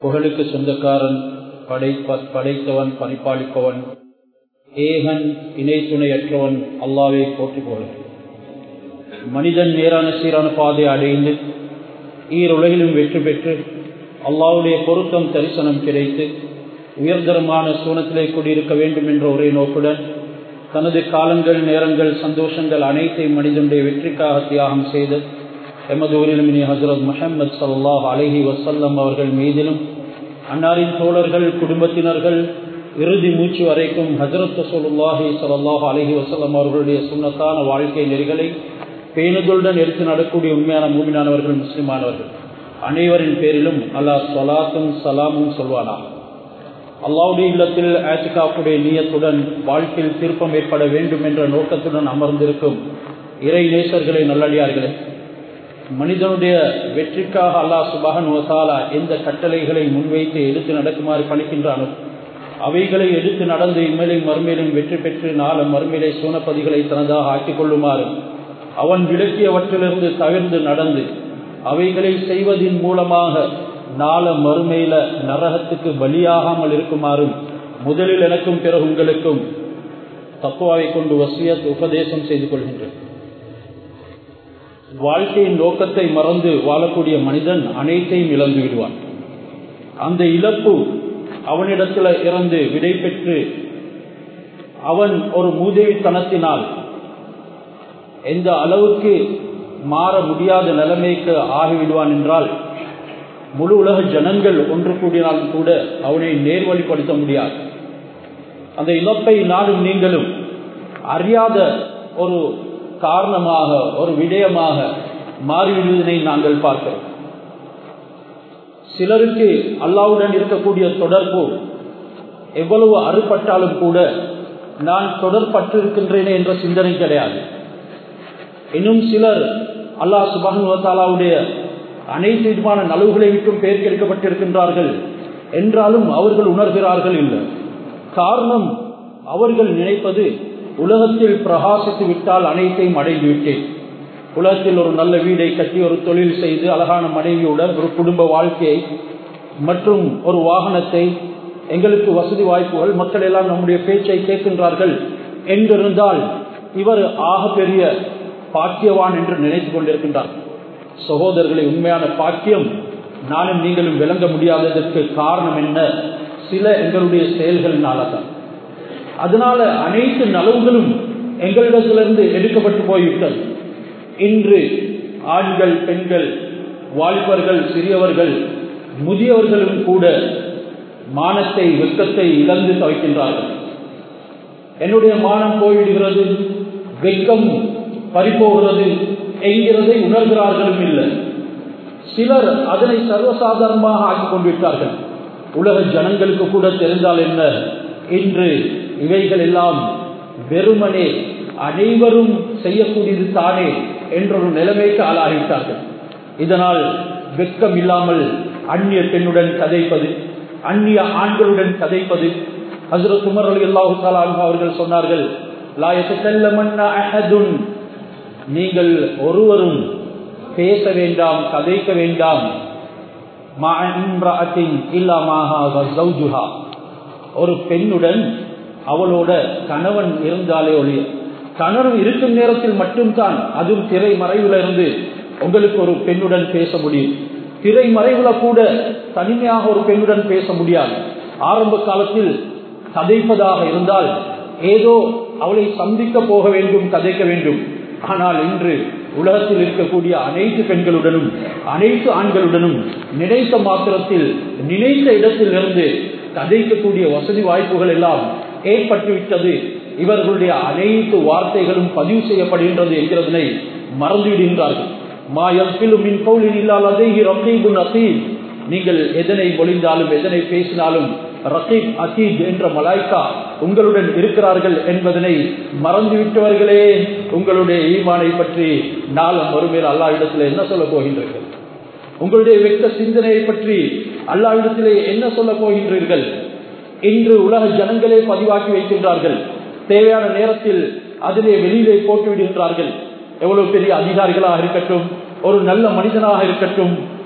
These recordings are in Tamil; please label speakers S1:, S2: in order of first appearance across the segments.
S1: புகழுக்கு சொந்தக்காரன் படைப்ப படைத்தவன் பணிப்பாளிப்பவன் ஏகன் இணை துணையற்றவன் அல்லாவே போற்றி புகழ் மனிதன் நேரான சீரான பாதை அடைந்து ஈருலகிலும் வெற்றி பெற்று அல்லாவுடைய பொருத்தம் தரிசனம் கிடைத்து உயர்தரமான சூனத்திலே குடியிருக்க வேண்டும் என்ற ஒரே நோக்குடன் தனது காலங்கள் நேரங்கள் சந்தோஷங்கள் அனைத்தையும் மனிதனுடைய வெற்றிக்காக தியாகம் செய்து எமது ஊரிலும் இனி ஹசரத் முஹம்மது சல்லாஹ் அலஹி வசல்லம் அவர்கள் மீதிலும் அன்னாரின் தோழர்கள் குடும்பத்தினர்கள் இறுதி மூச்சு வரைக்கும் ஹசரத் சொல்லாஹி சல்லாஹ் அலஹி வசல்லம் அவர்களுடைய சுண்ணத்தான வாழ்க்கை நெறிகளை பேணுதலுடன் எடுத்து நடக்கூடிய உண்மையான மூமினானவர்கள் முஸ்லிமானவர்கள் அனைவரின் பேரிலும் அல்லாஹ் சலாத்தும் சலாமும் சொல்வானா அல்லாவுடைய இல்லத்தில் ஆட்டிகாப்புடைய நீயத்துடன் வாழ்க்கையில் திருப்பம் ஏற்பட வேண்டும் என்ற நோக்கத்துடன் அமர்ந்திருக்கும் இறை நேசர்களை நல்லடியார்களே மனிதனுடைய வெற்றிக்காக அல்லாஹ் சுபகன் வசாலா எந்த கட்டளைகளை முன்வைத்து எடுத்து நடக்குமாறு பணிக்கின்றானோ அவைகளை எடுத்து நடந்து இம்மேலும் மறுமையிலும் வெற்றி பெற்று நாளும் மறுமையிலை சூனப்பதிகளை தனதாக ஆக்கிக் கொள்ளுமாறு அவன் விளக்கியவற்றிலிருந்து தவிர்ந்து நடந்து அவைகளை செய்வதின் மூலமாக நாள மறுமையில நரகத்துக்கு பலியாகாமல் இருக்குமாறும் முதலில் எனக்கும் பிறகு உங்களுக்கும் தப்புவாவை கொண்டு வசியத் உபதேசம் செய்து கொள்கின்றேன் வாழ்க்கையின் நோக்கத்தை மறந்து வாழக்கூடிய மனிதன் அனைத்தையும் இழந்து விடுவான் அந்த இழப்பு அவனிடத்தில் இறந்து விடை பெற்று அவன் ஒரு மூதேவித்தனத்தினால் எந்த அளவுக்கு மாற முடியாத நிலைமைக்கு ஆகிவிடுவான் என்றால் முழு உலக ஜனங்கள் ஒன்று கூடினாலும் கூட அவனை நேர்வழிப்படுத்த முடியாது அந்த இழப்பை நானும் நீங்களும் அறியாத ஒரு காரணமாக ஒரு விடயமாக மாறிவிடுவதனை நாங்கள் பார்க்கிறோம் சிலருக்கு அல்லாவுடன் இருக்கக்கூடிய தொடர்பு எவ்வளவு அறுபட்டாலும் கூட நான் தொடர்பற்றிருக்கின்றேனே என்ற சிந்தனை கிடையாது இன்னும் சிலர் அல்லாஹ் சுபானுவத்தாலாவுடைய அனைத்து விதமான நலவுகளை விட்டும் பெயர் கெடுக்கப்பட்டிருக்கின்றார்கள் என்றாலும் அவர்கள் உணர்கிறார்கள் இல்லை காரணம் அவர்கள் நினைப்பது உலகத்தில் பிரகாசித்து விட்டால் அனைத்தையும் அடைந்து விட்டேன் உலகத்தில் ஒரு நல்ல வீடை கட்டி ஒரு தொழில் செய்து அழகான மனைவியுடன் ஒரு குடும்ப வாழ்க்கையை மற்றும் ஒரு வாகனத்தை எங்களுக்கு வசதி வாய்ப்புகள் மக்கள் எல்லாம் நம்முடைய பேச்சை கேட்கின்றார்கள் என்றிருந்தால் இவர் ஆக பெரிய பாக்கியவான் என்று நினைத்துக் கொண்டிருக்கின்றார் சகோதரர்களை உண்மையான பாக்கியம் நானும் நீங்களும் விளங்க முடியாததற்கு காரணம் என்ன சில எங்களுடைய செயல்களினால்தான் அதனால அனைத்து நலவுகளும் எங்களிடத்திலிருந்து எடுக்கப்பட்டு போய்விட்டது இன்று ஆண்கள் பெண்கள் வாலிபர்கள் சிறியவர்கள் முதியவர்களும் கூட மானத்தை வெக்கத்தை இழந்து தவிக்கின்றார்கள் என்னுடைய மானம் போய்விடுகிறது வெக்கம் பறிப்போகிறது என்கிறதை உணர்கிறார்களும் இல்லை சிலர் அதனை சர்வசாதாரணமாக ஆக்கிக் கொண்டுவிட்டார்கள் உலக ஜனங்களுக்கு கூட தெரிந்தால் என்ன இன்று இவைகள் எல்லாம் வெறுமனே அனைவரும் செய்யக்கூடியது தானே என்ற ஒரு நிலைமைக்கு ஆளாகிவிட்டார்கள் இதனால் வெக்கம் இல்லாமல் அந்நிய பெண்ணுடன் கதைப்பது அந்நிய ஆண்களுடன் கதைப்பது ஹசரத் உமர் அலி அல்லாஹு அவர்கள் சொன்னார்கள் நீங்கள் ஒருவரும் பேச வேண்டாம் கதைக்க வேண்டாம் ஒரு பெண்ணுடன் அவளோட கணவன் இருந்தாலே ஒழிய கணவன் இருக்கும் நேரத்தில் மட்டும்தான் அதுவும் திரை மறைவுல இருந்து உங்களுக்கு ஒரு பெண்ணுடன் பேச முடியும் திரை மறைவுல கூட தனிமையாக ஒரு பெண்ணுடன் பேச முடியாது ஆரம்ப காலத்தில் கதைப்பதாக இருந்தால் ஏதோ அவளை சந்திக்க போக வேண்டும் கதைக்க வேண்டும் ஆனால் இன்று உலகத்தில் இருக்கக்கூடிய அனைத்து பெண்களுடனும் அனைத்து ஆண்களுடனும் நினைத்த மாத்திரத்தில் நினைத்த இடத்தில் இருந்து கதைக்கக்கூடிய வசதி வாய்ப்புகள் எல்லாம் ஏற்பட்டுவிட்டது இவர்களுடைய அனைத்து வார்த்தைகளும் பதிவு செய்யப்படுகின்றது என்கிறதனை மறந்துவிடுகின்றார்கள் நீங்கள் எதனை மொழிந்தாலும் எதனை பேசினாலும் ரகீப் அசீத் என்ற மலாய்க்கா உங்களுடன் இருக்கிறார்கள் என்பதனை மறந்துவிட்டவர்களே உங்களுடைய ஈமானை பற்றி நாளும் மறுமையில் அல்லாவிடத்தில் என்ன சொல்ல போகின்றீர்கள் உங்களுடைய வெக்க சிந்தனையை பற்றி அல்லாவிடத்திலே என்ன சொல்ல போகின்றீர்கள் இன்று உலக ஜனங்களே பதிவாக்கி வைக்கின்றார்கள் தேவையான நேரத்தில் அதிலே வெளியிலே போட்டு விடுகின்றார்கள் எவ்வளவு பெரிய அதிகாரிகளாக இருக்கட்டும் ஒரு நல்ல மனிதனாக இருக்கட்டும்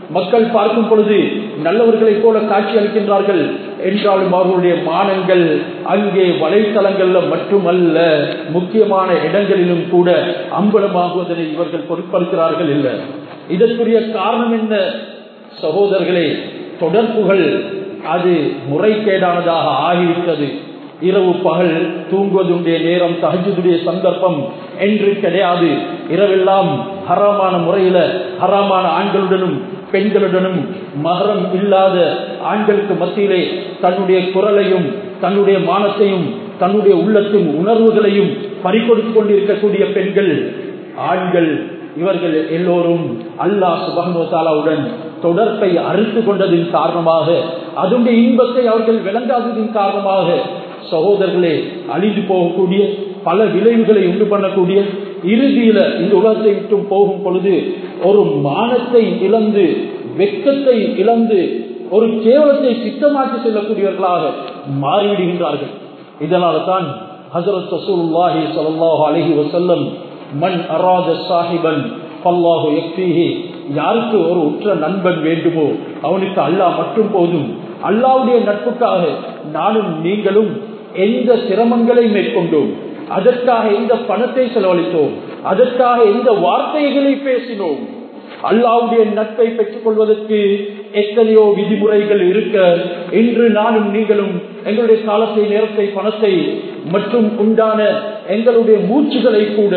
S1: மக்கள் பார்க்கும் பொழுது நல்லவர்களைப் போல காட்சி அளிக்கின்றார்கள் என்றாலும் அவர்களுடைய மானங்கள் அங்கே வலைத்தளங்கள்ல மட்டுமல்ல முக்கியமான இடங்களிலும் கூட அம்பலமாகுவதனை இவர்கள் பொருட்படுத்துகிறார்கள் இல்லை இதற்குரிய காரணம் என்ன சகோதரர்களே தொடர்புகள் அது முறைகேடானதாக ஆகிவிட்டது இரவு பகல் தூங்குவதுடைய நேரம் தகஜுடைய சந்தர்ப்பம் என்று கிடையாது இரவெல்லாம் ஹராமான முறையில ஹராமான ஆண்களுடனும் பெண்களுடனும் மகரம் இல்லாத ஆண்களுக்கு மத்தியிலே தன்னுடைய குரலையும் தன்னுடைய மானத்தையும் தன்னுடைய உள்ளத்தின் உணர்வுகளையும் பறிக்கொடுத்துக் கொண்டிருக்கக்கூடிய பெண்கள் ஆண்கள் இவர்கள் எல்லோரும் அல்லாஹ் சுபகனுவத்தாலாவுடன் தொடர்பை அறுத்து கொண்டதின் காரணமாக அதனுடைய இன்பத்தை அவர்கள் விளங்காததின் காரணமாக சகோதரர்களே அழிந்து போகக்கூடிய பல விளைவுகளை உண்டு பண்ணக்கூடிய இறுதியில இந்த உலகத்தை விட்டு போகும் பொழுது ஒரு மானத்தை இழந்து வெக்கத்தை இழந்து ஒரு கேவலத்தை சித்தமாக்கி செல்லக்கூடியவர்களாக மாறிவிடுகின்றார்கள் இதனால தான் ஹசரத் ரசூலுல்லாஹி ஸல்லல்லாஹு அலைஹி வஸல்லம் மன் அராத சாஹிபன் பல்லாஹு யக்ஃபீஹி யாருக்கு ஒரு உற்ற நண்பன் வேண்டுமோ அவனுக்கு அல்லாஹ் மட்டும் போதும் அல்லாவுடைய நட்புக்காக நானும் நீங்களும் எந்த சிரமங்களை மேற்கொண்டோம் அதற்காக எந்த பணத்தை செலவழித்தோம் அதற்காக எந்த வார்த்தைகளை பேசினோம் அல்லாவுடைய நட்பை பெற்றுக் கொள்வதற்கு எத்தனையோ விதிமுறைகள் இருக்க இன்று நானும் நீங்களும் எங்களுடைய காலத்தை நேரத்தை பணத்தை மற்றும் உண்டான எங்களுடைய மூச்சுகளை கூட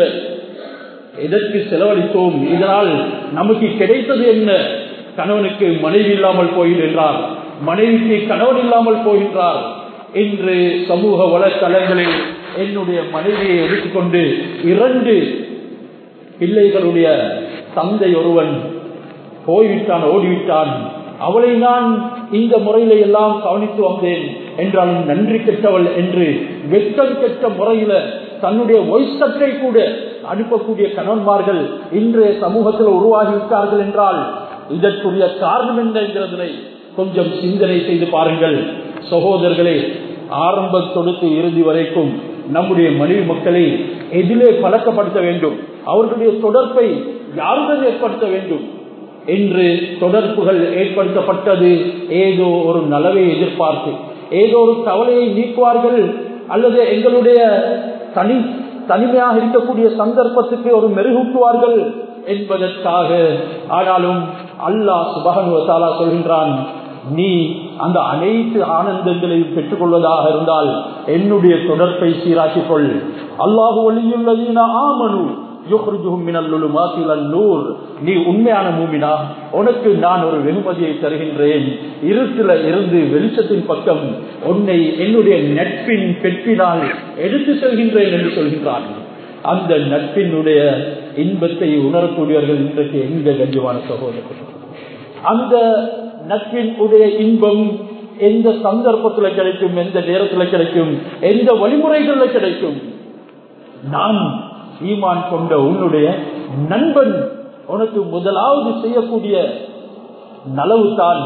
S1: எதற்கு செலவழித்தோம் இதனால் நமக்கு கிடைத்தது என்ன கணவனுக்கு மனைவி இல்லாமல் போகின்றார் மனைவிக்கு கணவன் இல்லாமல் போகின்றார் இன்று சமூக வலைத்தளங்களில் என்னுடைய மனைவியை எடுத்துக்கொண்டு இரண்டு பிள்ளைகளுடைய தந்தை ஒருவன் போய்விட்டான் ஓடிவிட்டான் அவளை நான் இந்த முறையில எல்லாம் கவனித்து வந்தேன் என்றாலும் நன்றி கெட்டவள் என்று வெட்டம் கெட்ட முறையில தன்னுடைய ஒய்சற்றை கூட அனுப்பக்கூடிய கணவன்மார்கள் இன்றைய சமூகத்தில் உருவாகிவிட்டார்கள் என்றால் இதற்குரிய காரணம் என்ன என்கிறதனை கொஞ்சம் சிந்தனை செய்து பாருங்கள் சகோதரர்களே ஆரம்பம் தொடுத்து இறுதி வரைக்கும் நம்முடைய மனைவி மக்களை எதிலே பழக்கப்படுத்த வேண்டும் அவர்களுடைய தொடர்பை யாருடன் ஏற்படுத்த வேண்டும் என்று தொடர்புகள் ஏற்படுத்தப்பட்டது ஏதோ ஒரு நலவை எதிர்பார்த்து ஏதோ ஒரு கவலையை நீக்குவார்கள் அல்லது எங்களுடைய தனி தனிமையாக இருக்கக்கூடிய சந்தர்ப்பத்துக்கு ஒரு மெருகூட்டுவார்கள் என்பதற்காக ஆனாலும் அல்லாஹ் சுபகனுவத்தாலா சொல்கின்றான் நீ அந்த அனைத்து ஆனந்தங்களையும் பெற்றுக் கொள்வதாக இருந்தால் என்னுடைய தொடர்பை சீராக்கிக் கொள் அல்லாஹு ஒளியுள்ளதீன ஆமனு நீ உண்மையான மூமினா உனக்கு நான் ஒரு வெகுமதியை தருகின்றேன் இருட்டில இருந்து வெளிச்சத்தின் பக்கம் உன்னை என்னுடைய நட்பின் பெற்றினால் எடுத்து செல்கின்றேன் என்று சொல்கின்றான் அந்த நட்பினுடைய இன்பத்தை உணரக்கூடியவர்கள் இன்றைக்கு எங்க கஞ்சமான சகோதரர்கள் அந்த நட்பின் உடைய இன்பம் எந்த சந்தர்ப்பத்துல கிடைக்கும் எந்த நேரத்துல கிடைக்கும் எந்த வழிமுறைகள்ல கிடைக்கும் நான் ஈமான் கொண்ட உன்னுடைய நண்பன் உனக்கு முதலாவது செய்யக்கூடிய நலவு தான்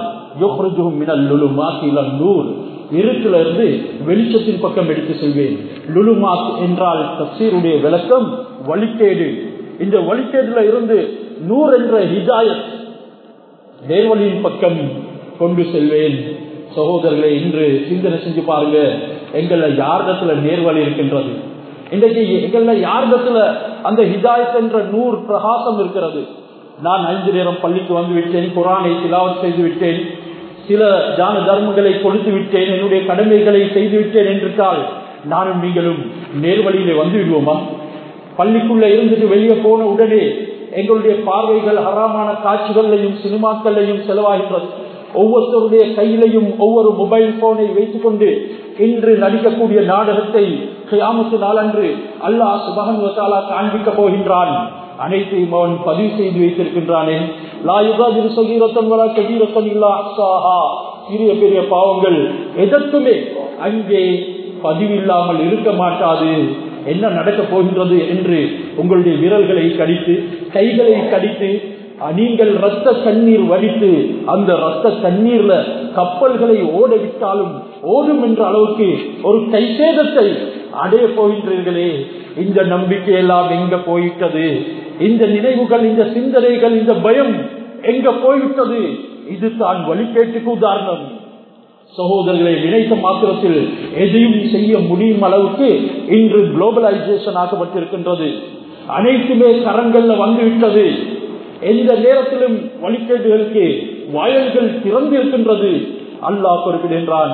S1: இருட்டுல இருந்து வெளிச்சத்தின் பக்கம் எடுத்து செல்வேன் லுலுமாக் என்றால் தப்சீருடைய விளக்கம் வழிகேடு இந்த வழிகேடுல இருந்து நூறு என்ற ஹிதாயத் நேர்வழியின் பக்கம் கொண்டு செல்வேன் சகோதரர்களை இன்று சிந்தனை செஞ்சு பாருங்க எங்கள யாரிடத்துல நேர்வழி இருக்கின்றது இன்றைக்கு எங்கள்ல யாரிடத்துல அந்த ஹிதாயத் என்ற நூறு பிரகாசம் இருக்கிறது நான் ஐந்து நேரம் பள்ளிக்கு வந்து விட்டேன் குரானை திலாவத் செய்து விட்டேன் சில ஜான தர்மங்களை கொடுத்து விட்டேன் என்னுடைய கடமைகளை செய்து விட்டேன் என்றால் நானும் நீங்களும் நேர்வழியிலே வந்து விடுவோமா பள்ளிக்குள்ள இருந்துட்டு வெளியே போன உடனே எங்களுடைய பார்வைகள் ஹராமான காட்சிகளையும் சினிமாக்களையும் செலவாகின்றது ஒவ்வொருத்தருடைய கையிலையும் ஒவ்வொரு மொபைல் போனை வைத்துக் கொண்டு இன்று நடிக்கக்கூடிய நாடகத்தை கியாமத்து நாளன்று அல்லாஹ் சுபகன் வசாலா காண்பிக்க போகின்றான் அனைத்தையும் அவன் பதிவு செய்து வைத்திருக்கின்றானே லாயுகாதிரு சகீரத்தன் வரா கபீரத்தன் இல்லா அக்ஸாஹா சிறிய பெரிய பாவங்கள் எதற்குமே அங்கே பதிவில்லாமல் இருக்க மாட்டாது என்ன நடக்க போகின்றது என்று உங்களுடைய விரல்களை கடித்து கைகளை கடித்து நீங்கள் ரத்த கண்ணீர் வடித்து அந்த ரத்த கண்ணீர்ல கப்பல்களை ஓட விட்டாலும் ஓடும் என்ற அளவுக்கு ஒரு கை சேதத்தை அடைய போகின்றீர்களே இந்த நம்பிக்கை எல்லாம் எங்க போயிட்டது இந்த நினைவுகள் இந்த சிந்தனைகள் இந்த பயம் எங்க போய்விட்டது இது தான் வழிகேட்டுக்கு உதாரணம் சகோதரர்களை நினைத்த மாத்திரத்தில் எதையும் செய்ய முடியும் அளவுக்கு இன்று குளோபலைசேஷன் ஆக்கப்பட்டிருக்கின்றது அனைத்துமே கரங்கள்ல வந்துவிட்டது எந்த நேரத்திலும் வழிகேடுகளுக்கு வாயல்கள் திறந்து இருக்கின்றது அல்லாஹ் குறிப்பிடுகின்றான்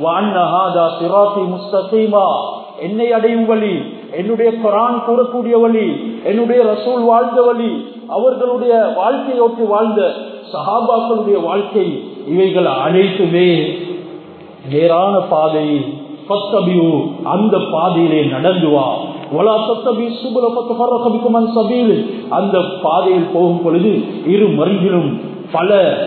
S1: என்னை அடையும் வழி என்னுடைய குரான் கூறக்கூடிய வழி என்னுடைய ரசூல் வாழ்ந்த வழி அவர்களுடைய வாழ்க்கையோட்டு வாழ்ந்த சஹாபாக்களுடைய வாழ்க்கை இவைகள் அனைத்துமே நேரான பாதை பத்தபியு அந்த பாதையிலே நடந்து வா ஒலா சத்தபி சுபல பத்தபிக்குமன் சபீல் அந்த பாதையில் போகும் பொழுது இரு மருங்கிலும் பல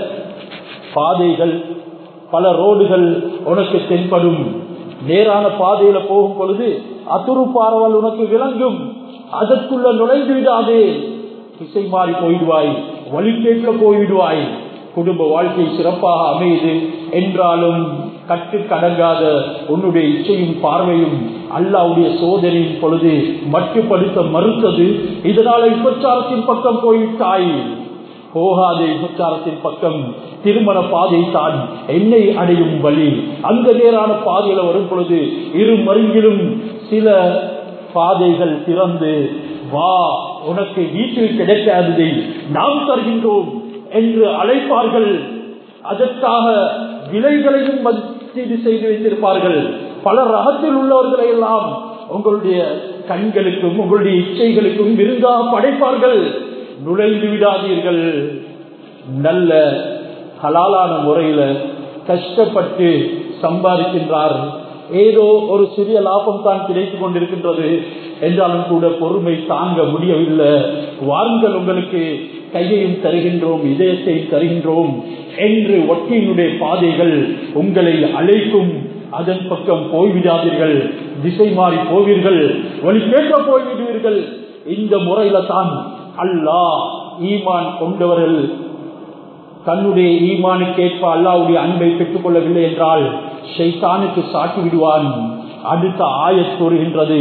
S1: பாதைகள் பல ரோடுகள் உனக்கு தென்படும் நேரான பாதையில போகும் பொழுது அத்துரு பார்வல் உனக்கு விளங்கும் அதற்குள்ள நுழைந்து விடாதே திசை மாறி போயிடுவாய் வழிகேட்ல போய்விடுவாய் குடும்ப வாழ்க்கை சிறப்பாக அமையுது என்றாலும் கட்டு கடங்காத உன்னுடைய இச்சையும் பார்வையும் அல்லாவுடைய சோதனையின் பொழுது மட்டுப்படுத்த மறுத்தது இதனால விபச்சாரத்தின் பக்கம் போய்விட்டாய் போகாத விபச்சாரத்தின் பக்கம் திருமண பாதை தான் என்னை அடையும் வழி அந்த நேரான பாதையில வரும் பொழுது இரு மருங்கிலும் சில பாதைகள் திறந்து வா உனக்கு வீட்டில் கிடைக்காததை நாம் தருகின்றோம் என்று அழைப்பார்கள் அதற்காக விலைகளையும் மதிப்பீடு செய்து வைத்திருப்பார்கள் பல ரகத்தில் உள்ளவர்களை எல்லாம் உங்களுடைய கண்களுக்கும் உங்களுடைய இச்சைகளுக்கும் விருந்தாக படைப்பார்கள் நுழைந்து விடாதீர்கள் நல்ல ஹலாலான முறையில கஷ்டப்பட்டு சம்பாதிக்கின்றார் ஏதோ ஒரு சிறிய லாபம் தான் கிடைத்துக் கொண்டிருக்கின்றது என்றாலும் கூட பொறுமை தாங்க முடியவில்லை வாருங்கள் உங்களுக்கு கையையும் தருகின்றோம் இதயத்தையும் தருகின்றோம் என்று ஒட்டியினுடைய பாதைகள் உங்களை அழைக்கும் அதன் பக்கம் போய்விடாதீர்கள் திசை மாறி போவீர்கள் வழி கேட்க போய்விடுவீர்கள் இந்த முறையில தான் அல்லாஹ் ஈமான் கொண்டவர்கள் தன்னுடைய ஈமானுக்கேற்ப அல்லாவுடைய அன்பை பெற்றுக் கொள்ளவில்லை என்றால் ஷைத்தானுக்கு சாட்டி விடுவான் அடுத்த ஆயத் கூறுகின்றது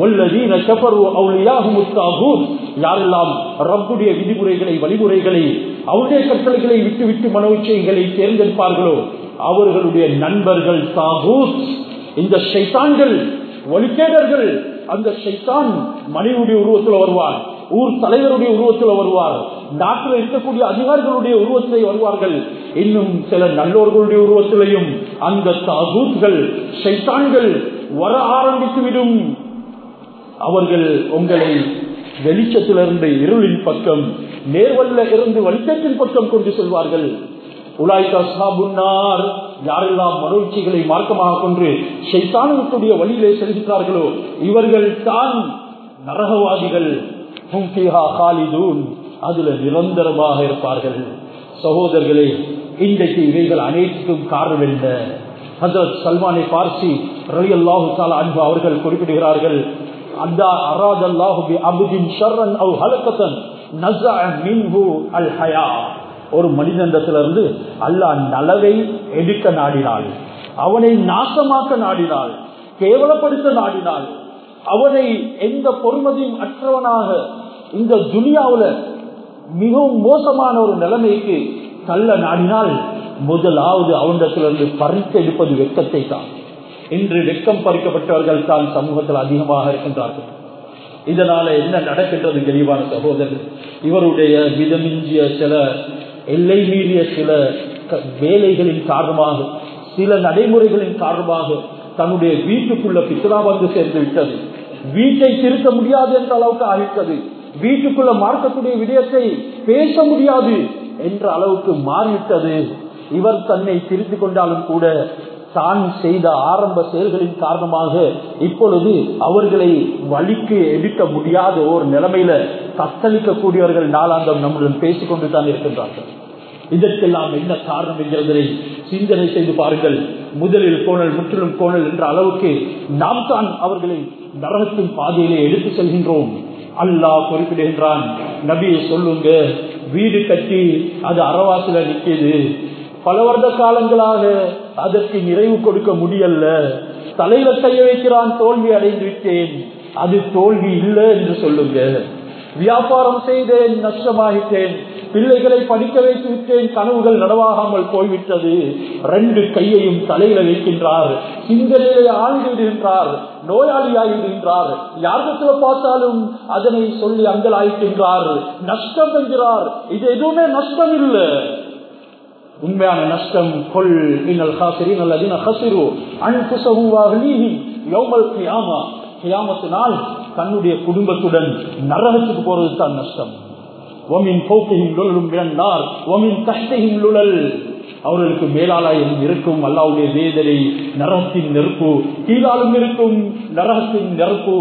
S1: யாரெல்லாம் ரப்புடைய விதிமுறைகளை வழிமுறைகளை அவருடைய கட்டளைகளை விட்டுவிட்டு மனோச்சைகளை தேர்ந்தெடுப்பார்களோ அவர்களுடைய நண்பர்கள் தாகூத் இந்த ஷைத்தான்கள் வழிகேடர்கள் அந்த ஷைத்தான் மனைவியுடைய உருவத்தில் வருவார் ஊர் தலைவருடைய உருவத்தில் வருவார் நாட்டில் இருக்கக்கூடிய அதிகாரிகளுடைய உருவத்தில் வருவார்கள் இன்னும் சில நல்லோர்களுடைய உருவத்திலையும் அந்த தாகூத்கள் ஷைத்தான்கள் வர ஆரம்பித்துவிடும் அவர்கள் உங்களை வெளிச்சத்திலிருந்து இருளின் பக்கம் நேர்வல்ல இருந்து வலிக்கத்தின் பக்கம் கொண்டு செல்வார்கள் உலாய்கார் யாரெல்லாம் மனோச்சிகளை மார்க்கமாக கொண்டு ஷைத்தானுடைய வழியிலே செல்கிறார்களோ இவர்கள் தான் நரகவாதிகள் அதுல நிரந்தரமாக இருப்பார்கள் சகோதரர்களே இன்றைக்கு இவைகள் அனைத்துக்கும் காரணம் என்ன ஹசரத் சல்மானை பார்சி ரலி அல்லாஹு தாலா அன்பு அவர்கள் குறிப்பிடுகிறார்கள் அந்தா அராத் அல்லாஹு அபுதின் ஷர்ரன் அவ் ஹலக்கத்தன் நஸஅ மின்ஹு அல் ஹயா ஒரு மனிதனிடத்திலிருந்து அல்லாஹ் நலவை எடுக்க நாடினாள் அவனை நாசமாக்க நாடினாள் கேவலப்படுத்த நாடினாள் அவனை எந்த பொறுமதியும் அற்றவனாக இந்த துனியாவுல மிகவும் மோசமான ஒரு நிலைமைக்கு தள்ள நாடினால் முதலாவது அவனிடத்திலிருந்து பறித்து எடுப்பது வெக்கத்தை தான் இன்று வெக்கம் பறிக்கப்பட்டவர்கள் தான் சமூகத்தில் அதிகமாக இருக்கின்றார்கள் இதனால என்ன நடக்கின்றது தெளிவான சகோதரர் இவருடைய விதமிஞ்சிய சில எல்லை மீறிய சில வேலைகளின் காரணமாக சில நடைமுறைகளின் காரணமாக தன்னுடைய வீட்டுக்குள்ள பித்ரா வந்து சேர்ந்து விட்டது வீட்டை திருத்த முடியாது என்ற அளவுக்கு ஆகிட்டது வீட்டுக்குள்ள மார்க்கக்கூடிய விடயத்தை பேச முடியாது என்ற அளவுக்கு மாறிவிட்டது இவர் தன்னை திருத்திக் கொண்டாலும் கூட தான் செய்த ஆரம்ப செயல்களின் காரணமாக இப்பொழுது அவர்களை வழிக்கு எடுக்க முடியாத ஒரு நிலைமையில தத்தளிக்கக்கூடியவர்கள் நாளாந்தம் நம்முடன் பேசிக்கொண்டு தான் இருக்கின்றார்கள் இதற்கெல்லாம் என்ன காரணம் என்கிறதை சிந்தனை செய்து பாருங்கள் முதலில் கோணல் முற்றிலும் கோணல் என்ற அளவுக்கு நாம் தான் அவர்களை நரகத்தின் பாதையிலே எடுத்து செல்கின்றோம் அல்லாஹ் குறிப்பிடுகின்றான் நபியை சொல்லுங்க வீடு கட்டி அது அறவாசில நிற்கிது பல வருட காலங்களாக அதற்கு நிறைவு கொடுக்க முடியல தலையில கைய வைக்கிறான் தோல்வி அடைந்து விட்டேன் அது தோல்வி இல்லை என்று சொல்லுங்க வியாபாரம் செய்தேன் நஷ்டமாகிட்டேன் பிள்ளைகளை படிக்க வைத்து விட்டேன் கனவுகள் நடவாகாமல் போய்விட்டது ரெண்டு கையையும் தலையில வைக்கின்றார் சிந்தனையை ஆழ்ந்து விடுகின்றார் நோயாளியாகிவிடுகின்றார் யாரிடத்துல பார்த்தாலும் அதனை சொல்லி அங்கலாய்க்கின்றார் நஷ்டம் என்கிறார் இது எதுவுமே நஷ்டம் இல்லை உண்மையான நஷ்டம் கொல் இன்னல் ஹாசிரின் அல்லது ஹசிரு அன்புசகும் வாகலீஹின் யௌமல் கியாமா கியாமத்தினால் தன்னுடைய குடும்பத்துடன் நரகத்துக்கு போறது தான் நஷ்டம் ஒமின் போக்கையும் லுழலும் இழந்தார் ஒமின் கஷ்டையும் லுழல் அவர்களுக்கு மேலாலயம் இருக்கும் அல்லாவுடைய வேதனை நரகத்தின் நெருப்பு கீழாலும் இருக்கும் நரகத்தின் நெருப்பு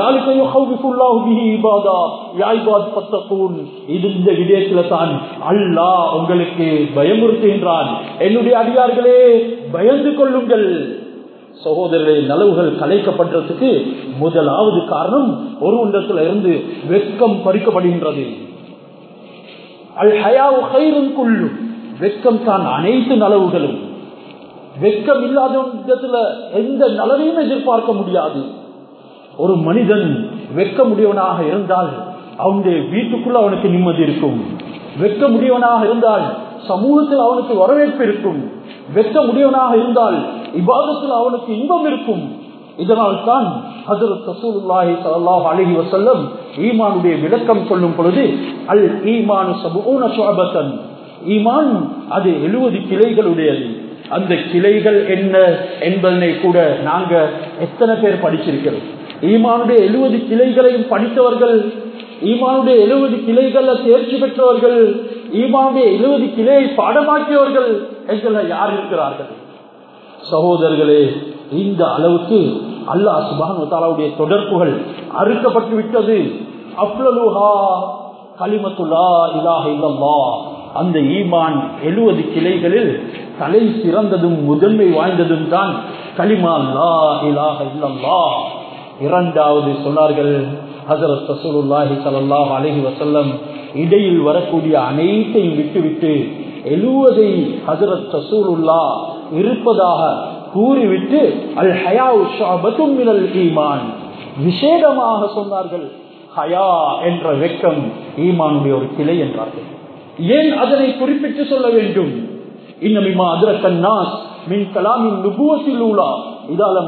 S1: இது இந்த விடயத்துல தான் அல்லாஹ் உங்களுக்கு பயமுறுத்துகின்றான் என்னுடைய அடியார்களே பயந்து கொள்ளுங்கள் சகோதரர்களே நலவுகள் கலைக்கப்பட்டதுக்கு முதலாவது காரணம் ஒரு உண்டத்துல இருந்து வெட்கம் பறிக்கப்படுகின்றது அல் ஹயாவு கயிறும் கொள்ளும் வெட்கம் தான் அனைத்து நலவுகளும் வெட்கம் இல்லாத விதத்துல எந்த நலவையும் எதிர்பார்க்க முடியாது ஒரு மனிதன் வெட்க முடியவனாக இருந்தால் அவனுடைய வீட்டுக்குள்ள அவனுக்கு நிம்மதி இருக்கும் வெட்க முடியவனாக இருந்தால் சமூகத்தில் அவனுக்கு வரவேற்பு இருக்கும் வெட்க முடியவனாக இருந்தால் இவ்வாதத்தில் அவனுக்கு இன்பம் இருக்கும் இதனால் தான் ஹசரத் ரசூலுல்லாஹி ஸல்லல்லாஹு அலைஹி வஸல்லம் ஈமானுடைய விளக்கம் சொல்லும் பொழுது அல் ஈமானு சபூன ஷுஅபத்தன் ஈமான் அது 70 கிளைகளுடையது அந்த கிளைகள் என்ன என்பதனை கூட நாங்க எத்தனை பேர் படிச்சிருக்கிறோம் ஈமானுடைய 70 கிளைகளையும் படித்தவர்கள் ஈமானுடைய 70 கிளைகள்ல தேர்ச்சி பெற்றவர்கள் ஈமானுடைய 70 கிளையை பாடமாக்கியவர்கள் எங்களை யார் இருக்கிறார்கள் சகோதரர்களே இந்த அளவுக்கு அல்லாஹ் சுபானுடைய தொடர்புகள் அறுக்கப்பட்டு விட்டது அப்லலுஹா கலிமத்துலா இலாக இல்லல்லா அந்த ஈமான் எழுபது கிளைகளில் தலை சிறந்ததும் முதன்மை வாய்ந்ததும் தான் கலிமா அல்லா இலாக இல்லல்லா இரண்டாவது சொன்னார்கள் ஹசரத் ரசூலுல்லாஹி ஸல்லல்லாஹு அலைஹி வஸல்லம் இடையில் வரக்கூடிய அனைத்தையும் விட்டுவிட்டு எழுவதை ஹசரத் ரசூலுல்லா இருப்பதாக கூறிவிட்டு அல் ஹயாவுல் ஈமான் விசேடமாக சொன்னார்கள் ஹயா என்ற வெக்கம் ஈமானுடைய ஒரு கிளை என்றார்கள் ஏன் அதனை குறிப்பிட்டு சொல்ல வேண்டும் இன்னமிமா அதிரக்கன்னாஸ் மின் கலாமின் நுபுவத்தில் உள்ளா இதாலம்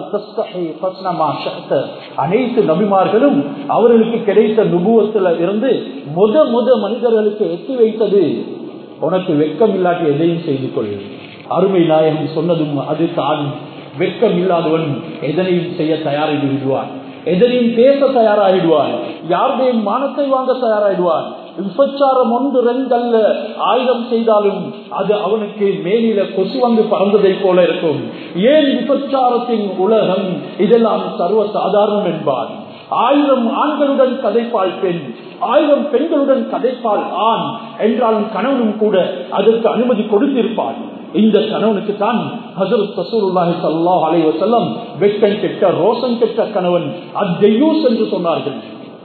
S1: அனைத்து நபிமார்களும் அவர்களுக்கு கிடைத்த நுபுவத்தில் இருந்து முத முத மனிதர்களுக்கு எட்டி வைத்தது உனக்கு வெக்கம் இல்லாட்டி எதையும் செய்து கொள் அருமை நாயகம் சொன்னதும் அது தான் வெட்கம் இல்லாதவன் எதனையும் செய்ய தயாராகி விடுவான் எதனையும் பேச தயாராகிடுவான் யாருடையும் மானத்தை வாங்க தயாராகிடுவான் விபச்சாரம் ஒன்று ரெண்டல்ல ஆயுதம் செய்தாலும் அது அவனுக்கு மேலில கொசு வந்து பறந்ததை போல இருக்கும் ஏன் விபச்சாரத்தின் உலகம் இதெல்லாம் சர்வ சாதாரணம் என்பான் ஆயிரம் ஆண்களுடன் கதைப்பால் பெண் ஆயிரம் பெண்களுடன் கதைப்பால் ஆண் என்றாலும் கணவனும் கூட அதற்கு அனுமதி கொடுத்திருப்பான் இந்த கணவனுக்கு தான் ஹசரத் ரசூலுல்லாஹி ஸல்லல்லாஹு அலைஹி வஸல்லம் வெட்கம் கெட்ட ரோசம் கெட்ட கணவன் அத்தையூஸ் என்று சொன்னார்கள்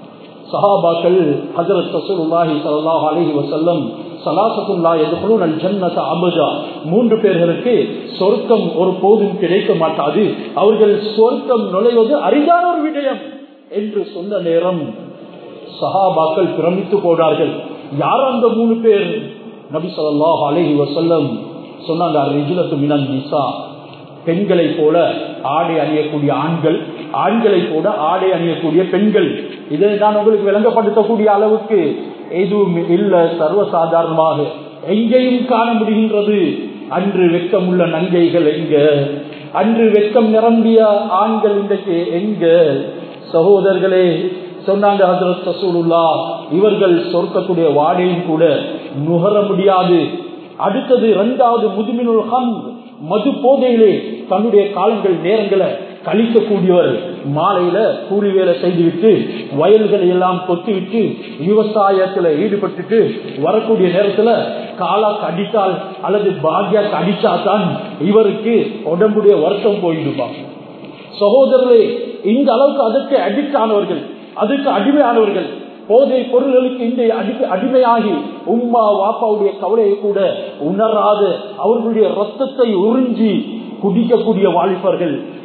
S1: சஹாபாக்கள் ஹஜரத் ரசூலுல்லாஹி ஸல்லல்லாஹு அலைஹி வஸல்லம் சலாசத்துல்லா எதுகுலூன் அல் ஜன்னத அபஜா மூன்று பேர்களுக்கு சொர்க்கம் ஒரு போதும் கிடைக்க மாட்டாது அவர்கள் சொர்க்கம் நுழைவது அரிதான ஒரு விடயம் என்று சொன்ன நேரம் சஹாபாக்கள் பிரமித்து போனார்கள் யார் அந்த மூணு பேர் நபி ஸல்லல்லாஹு அலைஹி வஸல்லம் சொன்னாங்க ரிஜுலத்து மினன் நிசா பெண்களை போல ஆடை அணியக்கூடிய ஆண்கள் ஆண்களை போல ஆடை அணியக்கூடிய பெண்கள் இதை நான் உங்களுக்கு விளங்கப்படுத்தக்கூடிய அளவுக்கு எதுவும் இல்ல சர்வசாதாரணமாக எங்கேயும் காண முடிகின்றது அன்று வெக்கமுள்ள நங்கைகள் எங்க அன்று வெக்கம் நிரம்பிய ஆண்கள் இன்றைக்கு எங்க சகோதரர்களே சொன்னாங்க ஹசரத் ரசூலுல்லா இவர்கள் சொர்க்கக்கூடிய வாடையும் கூட நுகர முடியாது அடுத்தது இரண்டாவது முதுமினுல் ஹம் மது போதையிலே தன்னுடைய காலங்கள் நேரங்களை கழிக்கக்கூடியவர் மாலையில கூலி வேலை செய்துவிட்டு வயல்களை எல்லாம் கொத்திவிட்டு விவசாயத்துல ஈடுபட்டுட்டு வரக்கூடிய நேரத்துல காலாக்கு அடித்தால் அல்லது பாக்யாக்கு அடிச்சாதான் இவருக்கு உடம்புடைய வருத்தம் போயிடுவாங்க சகோதரர்களே இந்த அளவுக்கு அதற்கு அடிக்ட் ஆனவர்கள் அதுக்கு அடிமையானவர்கள் போதை பொருள்களுக்கு இந்த அடிமையாகி உம்மா வாப்பாவுடைய கவலையை கூட உணராத அவர்களுடைய ரத்தத்தை உறிஞ்சி குடிக்கக்கூடிய வாலிபர்கள்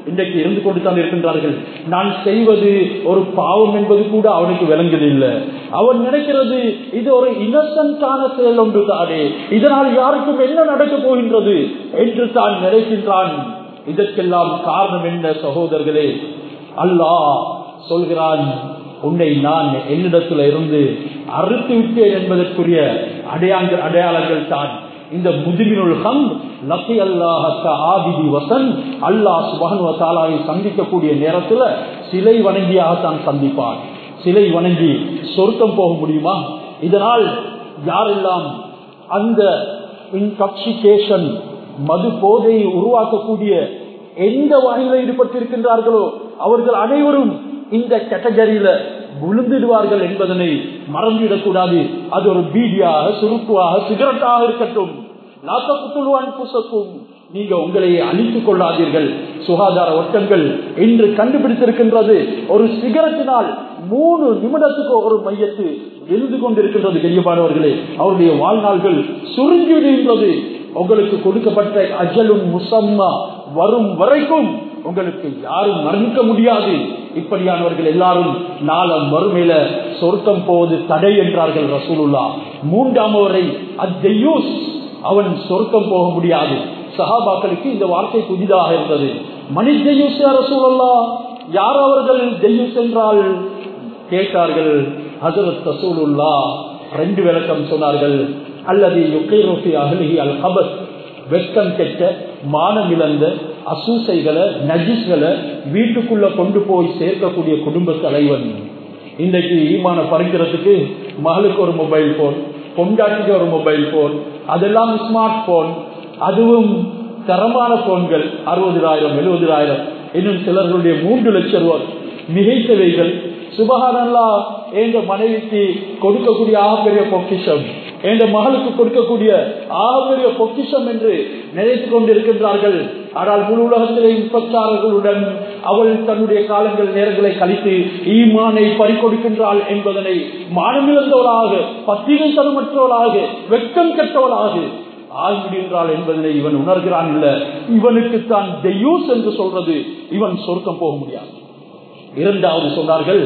S1: இன்றைக்கு இருந்து கொண்டு தான் இருக்கின்றார்கள் நான் செய்வது ஒரு பாவம் என்பது கூட அவனுக்கு விளங்குதில்லை அவன் நினைக்கிறது இது ஒரு இன்னசென்டான செயல் ஒன்று தானே இதனால் யாருக்கும் என்ன நடக்கப் போகின்றது என்று தான் நினைக்கின்றான் இதற்கெல்லாம் காரணம் என்ன சகோதரர்களே அல்லாஹ் சொல்கிறான் உன்னை நான் என்னிடத்துல இருந்து அறுத்து விட்டேன் என்பதற்குரிய அடையாள அடையாளங்கள் தான் இந்த முதுகினுள் ஹம் லக்கி அல்லாஹத்த ஆதிதி வசன் அல்லாஹ் சுபஹன் தாலாவை சந்திக்கக்கூடிய நேரத்துல சிலை வணங்கியாகத்தான் சந்திப்பான் சிலை வணங்கி சொர்க்கம் போக முடியுமா இதனால் யாரெல்லாம் அந்த இன்டாக்சிகேஷன் மது போதையை உருவாக்கக்கூடிய எந்த வகையில் ஈடுபட்டிருக்கின்றார்களோ அவர்கள் அனைவரும் இந்த கேட்டகரியில விழுந்துடுவார்கள் என்பதனை மறந்துவிடக்கூடாது அது ஒரு பீடியாக சுருக்குவாக சிகரெட்டாக இருக்கட்டும் நாத்தப்புத்துள்வான் புசக்கும் நீங்க உங்களை அழித்துக் கொள்ளாதீர்கள் சுகாதார ஒட்டங்கள் இன்று கண்டுபிடித்திருக்கின்றது ஒரு சிகரெட்டினால் மூணு நிமிடத்துக்கு ஒரு மையத்து எழுந்து கொண்டிருக்கின்றது கெரியமானவர்களே அவருடைய வாழ்நாள்கள் சுருங்கி விடுகின்றது உங்களுக்கு கொடுக்கப்பட்ட அஜலும் முசம்மா வரும் வரைக்கும் உங்களுக்கு யாரும் மறக்க முடியாது இப்படியானவர்கள் எல்லாரும் நாளம் மறுமையில சொர்க்கம் போவது தடை என்றார்கள் ரசூலுல்லா மூன்றாம் வரை அத்தையூஸ் அவன் சொர்க்கம் போக முடியாது சஹாபாக்களுக்கு இந்த வார்த்தை புதிதாக இருந்தது மணி ஜெயூஸ் ரசூலுல்லா யார் அவர்கள் ஜெயூஸ் என்றால் கேட்டார்கள் ஹசரத் ரசூலுல்லா ரெண்டு விளக்கம் சொன்னார்கள் அல்லது யுக்கைரோஃபி அகலிஹி அல் கபஸ் வெட்கம் கெட்ட மானம் இழந்த அசூசைகளை நஜிஸ்களை வீட்டுக்குள்ள கொண்டு போய் சேர்க்கக்கூடிய குடும்ப தலைவன் இன்றைக்கு ஈமான பறிக்கிறதுக்கு மகளுக்கு ஒரு மொபைல் போன் பொண்டாட்டிக்கு ஒரு மொபைல் போன் அதெல்லாம் ஸ்மார்ட் போன் அதுவும் தரமான போன்கள் அறுபதாயிரம் எழுபதாயிரம் இன்னும் சிலர்களுடைய மூன்று லட்சம் ரூபாய் மிகைத்தவைகள் சுபகானல்லா எங்க மனைவிக்கு கொடுக்கக்கூடிய ஆகப்பெரிய பொக்கிஷம் என்ற மகளுக்கு கொடுக்கக்கூடிய ஆகப்பெரிய பொக்கிஷம் என்று நினைத்துக் கொண்டிருக்கின்றார்கள் ஆனால் முழு உலகத்திலே முப்பத்தாறுகளுடன் அவள் தன்னுடைய காலங்கள் நேரங்களை கழித்து ஈமானை பறிக்கொடுக்கின்றாள் என்பதனை மானமிழந்தவளாக பத்திரிகைத்தனமற்றவளாக வெட்கம் கெட்டவளாக ஆகிவிடுகின்றாள் என்பதனை இவன் உணர்கிறான் இல்ல இவனுக்கு தான் தெய்யூஸ் என்று சொல்றது இவன் சொர்க்கம் போக முடியாது இரண்டாவது சொன்னார்கள்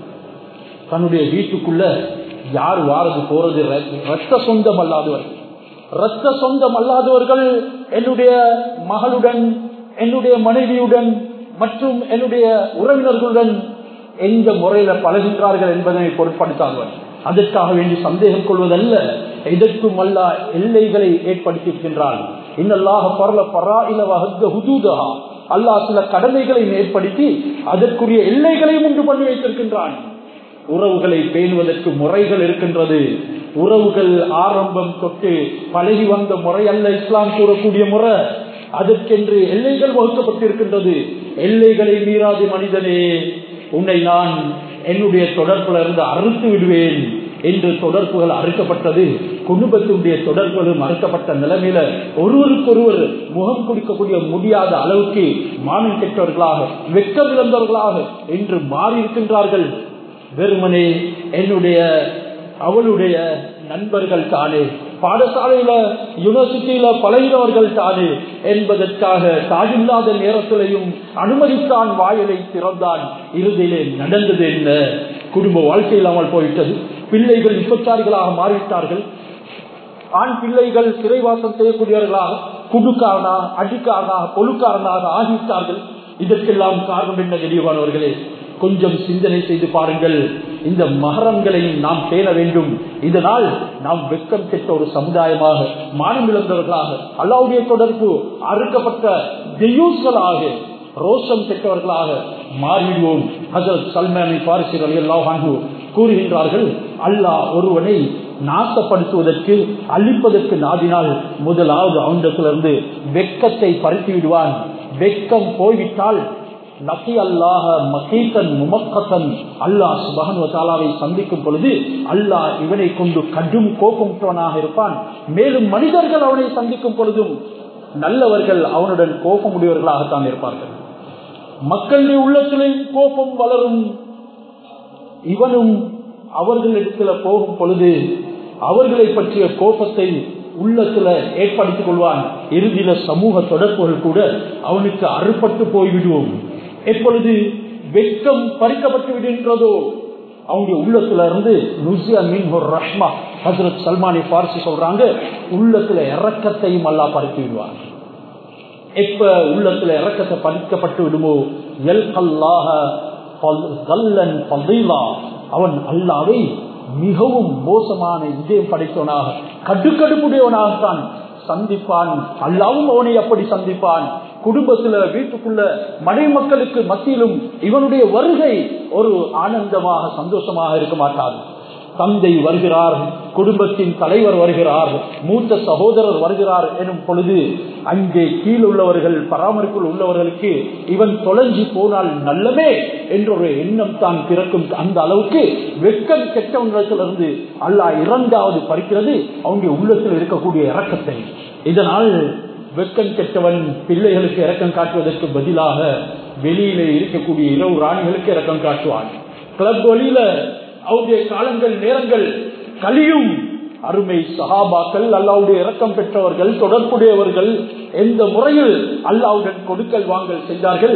S1: தன்னுடைய வீட்டுக்குள்ள யார் வாரது போறது ரத்த சொந்தம் அல்லாதவர்கள் ரத்த சொந்தம் அல்லாதவர்கள் என்னுடைய மகளுடன் என்னுடைய மனைவியுடன் மற்றும் என்னுடைய உறவினர்களுடன் எந்த முறையில பழகின்றார்கள் என்பதனை பொருட்படுத்தாதவர் அதற்காக வேண்டி சந்தேகம் கொள்வதல்ல எதற்கும் அல்ல எல்லைகளை ஏற்படுத்தியிருக்கின்றான் இன்னல்லாக பரல பரா இல ஹுதூதா அல்லாஹ் சில கடமைகளை ஏற்படுத்தி அதற்குரிய எல்லைகளையும் உண்டு பண்ணி வைத்திருக்கின்றான் உறவுகளை பேணுவதற்கு முறைகள் இருக்கின்றது உறவுகள் ஆரம்பம் தொட்டு பழகி வந்த முறை அல்ல இஸ்லாம் கூறக்கூடிய முறை அதற்கென்று எல்லைகள் வகுக்கப்பட்டிருக்கின்றது எல்லைகளை மீறாது மனிதனே உன்னை நான் என்னுடைய தொடர்புல இருந்து அறுத்து விடுவேன் என்று தொடர்புகள் அறுக்கப்பட்டது குடும்பத்தினுடைய தொடர்புகளும் அறுக்கப்பட்ட நிலைமையில ஒருவருக்கொருவர் முகம் கொடுக்கக்கூடிய முடியாத அளவுக்கு மானம் கெட்டவர்களாக வெக்கம் இழந்தவர்களாக என்று மாறி இருக்கின்றார்கள் வெறுமனே என்னுடைய அவளுடைய நண்பர்கள் தானே பாடசாலையில யூனிவர்சிட்டியில பழகினவர்கள் தானே என்பதற்காக தாயில்லாத நேரத்திலையும் அனுமதித்தான் வாயிலை திறந்தான் இறுதியிலே நடந்தது என்ன குடும்ப வாழ்க்கை இல்லாமல் போயிட்டது பிள்ளைகள் விபச்சாரிகளாக மாறிவிட்டார்கள் ஆண் பிள்ளைகள் சிறைவாசம் செய்யக்கூடியவர்களாக குடுக்காரனாக அடிக்காரனாக பொழுக்காரனாக ஆகிவிட்டார்கள் இதற்கெல்லாம் காரணம் என்ன தெளிவானவர்களே கொஞ்சம் சிந்தனை செய்து பாருங்கள் இந்த மகரங்களையும் நாம் பேண வேண்டும் இதனால் நாம் வெக்கம் கெட்ட ஒரு சமுதாயமாக மானம் இழந்தவர்களாக அல்லாவுடைய தொடர்பு அறுக்கப்பட்ட தெய்யூஸ்களாக ரோஷம் பெற்றவர்களாக மாறிடுவோம் ஹசரத் சல்மானி பாரிசி அலி அல்லாஹான்ஹு கூறுகின்றார்கள் அல்லாஹ் ஒருவனை நாசப்படுத்துவதற்கு அழிப்பதற்கு நாடினால் முதலாவது அவனிடத்திலிருந்து வெக்கத்தை பறித்து விடுவான் வெக்கம் போய்விட்டால் நகி அல்லாஹ மகீகன் முமக்கத்தன் அல்லாஹ் சுபகன் வசாலாவை சந்திக்கும் பொழுது அல்லாஹ் இவனை கொண்டு கடும் கோபமுற்றவனாக இருப்பான் மேலும் மனிதர்கள் அவனை சந்திக்கும் பொழுதும் நல்லவர்கள் அவனுடன் கோபமுடையவர்களாகத்தான் இருப்பார்கள் மக்களுடைய உள்ளத்திலே கோபம் வளரும் இவனும் அவர்களிடத்தில் போகும் பொழுது அவர்களை பற்றிய கோபத்தை உள்ளத்துல ஏற்படுத்திக் கொள்வான் இறுதியில சமூக தொடர்புகள் கூட அவனுக்கு அறுபட்டு போய்விடுவோம் எப்பொழுது வெட்கம் பறிக்கப்பட்டு விடுகின்றதோ அவங்க உள்ளத்துல இருந்து நுசியா மீன் ஒரு ரஷ்மா ஹசரத் சல்மானி பார்சி சொல்றாங்க உள்ளத்துல இறக்கத்தையும் அல்லா பறித்து விடுவார் எப்ப உள்ளத்துல இறக்கத்தை பறிக்கப்பட்டு விடுமோ எல் கல்லாக அவன் அல்லாவை மிகவும் மோசமான இதயம் படைத்தவனாக கடுக்கடுப்புடையவனாகத்தான் சந்திப்பான் அல்லாவும் அவனை அப்படி சந்திப்பான் குடும்பத்துல வீட்டுக்குள்ள மனை மக்களுக்கு மத்தியிலும் இவனுடைய வருகை ஒரு ஆனந்தமாக சந்தோஷமாக இருக்க மாட்டாது தந்தை வருகிறார் குடும்பத்தின் தலைவர் வருகிறார் மூத்த சகோதரர் வருகிறார் எனும் பொழுது அங்கே கீழ் உள்ளவர்கள் பராமரிப்பில் உள்ளவர்களுக்கு இவன் தொலைஞ்சி போனால் நல்லவே என்ற ஒரு எண்ணம் தான் பிறக்கும் அந்த அளவுக்கு வெட்கம் கெட்டவங்களிடத்திலிருந்து அல்லா இரண்டாவது பறிக்கிறது அவங்க உள்ளத்தில் இருக்கக்கூடிய இறக்கத்தை இதனால் வெக்கம் கெட்டவன் பிள்ளைகளுக்கு இறக்கம் காட்டுவதற்கு பதிலாக வெளியிலே இருக்கக்கூடிய இரவு ராணிகளுக்கு இறக்கம் காட்டுவான் கிளப் வழியில அவருடைய காலங்கள் நேரங்கள் கலியும் அருமை சகாபாக்கள் அல்லாவுடைய இரக்கம் பெற்றவர்கள் தொடர்புடையவர்கள் எந்த முறையில் அல்லாவுடன் கொடுக்கல் வாங்கல் செய்தார்கள்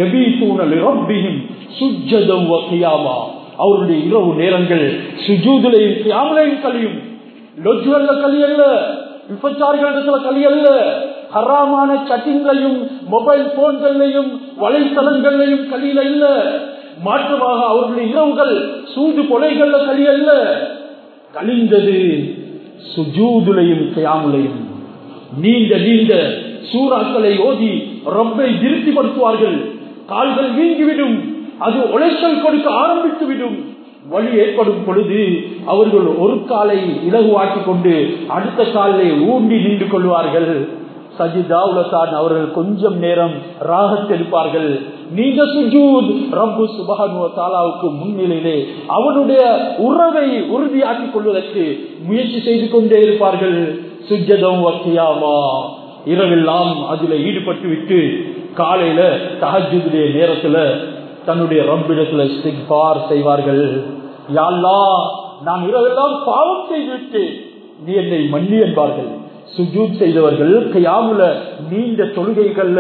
S1: அவருடைய இரவு நேரங்கள் சுஜூதுலையும் கியாமலையும் கலியும் லொஜுவல்ல கலி அல்ல விபச்சாரிகளிடத்துல கலி அல்ல ஹராமான சட்டிங்களையும் மொபைல் போன்களையும் வலைத்தளங்களையும் கலியில இல்ல மாற்றமாக அவர்களுடைய இரவுகள் சூது கொலைகள்ல கலி அல்ல கலிந்தது சுஜூதுலையும் கியாமுலையும் நீண்ட நீண்ட சூறாக்களை ஓதி ரொம்பை திருப்திப்படுத்துவார்கள் கால்கள் வீங்கிவிடும் அது உழைச்சல் கொடுக்க ஆரம்பித்து விடும் வழி ஏற்படும் பொழுது அவர்கள் ஒரு காலை இலகுவாக்கி கொண்டு அடுத்த காலை ஊண்டி நின்று கொள்வார்கள் சஜிதாவுலதான் அவர்கள் கொஞ்சம் நேரம் ராகத்தெடுப்பார்கள் நீங்க சுஜூத் ரப்பு சுபஹானுவ தாலாவுக்கு முன்னிலையிலே அவனுடைய உறவை உறுதியாக்கிக் கொள்வதற்கு முயற்சி செய்து கொண்டே இருப்பார்கள் சுஜதம் வக்கியாமா இரவெல்லாம் அதுல ஈடுபட்டு விட்டு காலையில தஹஜுடைய நேரத்துல தன்னுடைய ரப்பிடத்துல சிக்பார் செய்வார்கள் யாழ்லா நான் இரவெல்லாம் பாவம் செய்துவிட்டு நீ என்னை மன்னி என்பார்கள் சுஜூத் செய்தவர்கள் கையாமுல நீண்ட தொழுகைகள்ல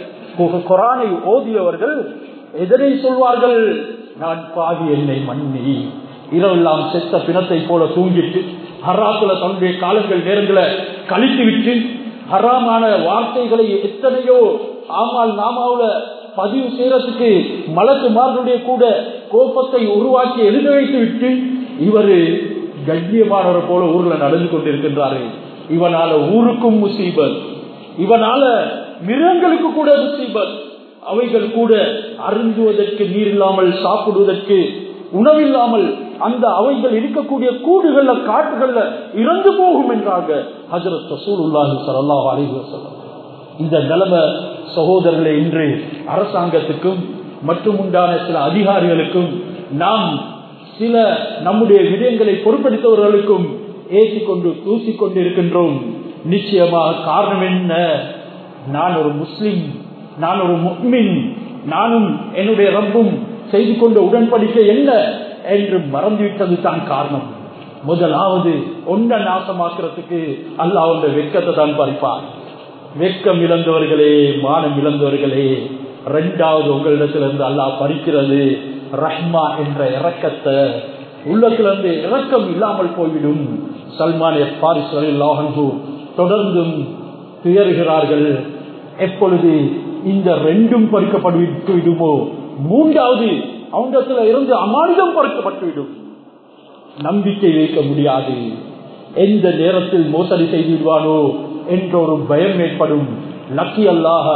S1: குரானை ஓதியவர்கள் எதனை சொல்வார்கள் நான் பாவி என்னை மன்னி இரவெல்லாம் செத்த பிணத்தை போல தூங்கிட்டு ஹராத்துல தன்னுடைய காலங்கள் நேரங்களை கழித்து விட்டு ஹராமான வார்த்தைகளை எத்தனையோ ஆமால் நாமாவுல பதிவு செய்யறதுக்கு மலக்குமார்களுடைய கூட கோபத்தை உருவாக்கி எழுத வைத்து விட்டு இவரு கண்ணியமானவர் போல ஊர்ல நடந்து கொண்டிருக்கின்றாரு இவனால ஊருக்கும் முசீபத் இவனால மிருகங்களுக்கு கூட முசீபத் அவைகள் கூட அருந்துவதற்கு நீர் இல்லாமல் சாப்பிடுவதற்கு உணவில்லாமல் அந்த அவைகள் இருக்கக்கூடிய கூடுகள்ல காட்டுகள்ல இறந்து போகும் என்றாங்க ஹசரத் ரசூலுல்லாஹி ஸல்லல்லாஹு அலைஹி வஸல்லம் இந்த நிலைமை சகோதரர்களை இன்று அரசாங்கத்துக்கும் மற்றும் உண்டான சில அதிகாரிகளுக்கும் நாம் சில நம்முடைய விடயங்களை பொறுப்படுத்தவர்களுக்கும் ஏற்றிக்கொண்டு தூசிக்கொண்டு இருக்கின்றோம் நிச்சயமாக காரணம் என்ன நான் ஒரு முஸ்லிம் நான் ஒரு முக்மின் நானும் என்னுடைய ரப்பும் செய்து கொண்ட உடன்படிக்கை என்ன என்று மறந்துவிட்டது தான் காரணம் முதலாவது ஒன்றை நாசமாக்குறதுக்கு அல்ல அவருடைய வெக்கத்தை தான் பறிப்பார் வெக்கம் இழந்தவர்களே மானம் இழந்தவர்களே ரெண்டாவது உங்களிடத்திலிருந்து அல்லாஹ் பறிக்கிறது ரஹ்மா என்ற இறக்கத்தை உள்ளத்திலிருந்து இறக்கம் இல்லாமல் போய்விடும் சல்மான் பாரிசு தொடர்ந்தும் துயறுகிறார்கள் எப்பொழுது இந்த ரெண்டும் பறிக்கப்பட்டு விடுமோ மூன்றாவது அவங்கத்துல இருந்து அமானிதம் பறிக்கப்பட்டுவிடும் நம்பிக்கை வைக்க முடியாது எந்த நேரத்தில் மோசடி செய்து விடுவானோ என்ற ஒரு பயம் ஏற்படும் லக்கி அல்லாஹ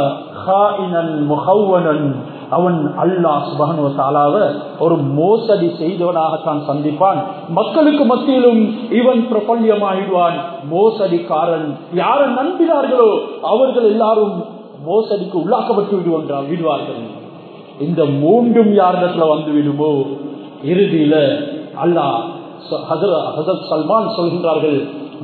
S1: அவன் அல்லாஹ் சுபகனுவத்தாலாவ ஒரு மோசடி செய்தவனாகத்தான் சந்திப்பான் மக்களுக்கு மத்தியிலும் இவன் பிரபல்யமாகிடுவான் மோசடிக்காரன் யாரை நம்பினார்களோ அவர்கள் எல்லாரும் மோசடிக்கு உள்ளாக்கப்பட்டு விடுவான் விடுவார்கள் இந்த மூன்றும் யாரிடத்துல வந்து விடுமோ இறுதியில அல்லாஹ் ஹசரத் சல்மான் சொல்கின்றார்கள்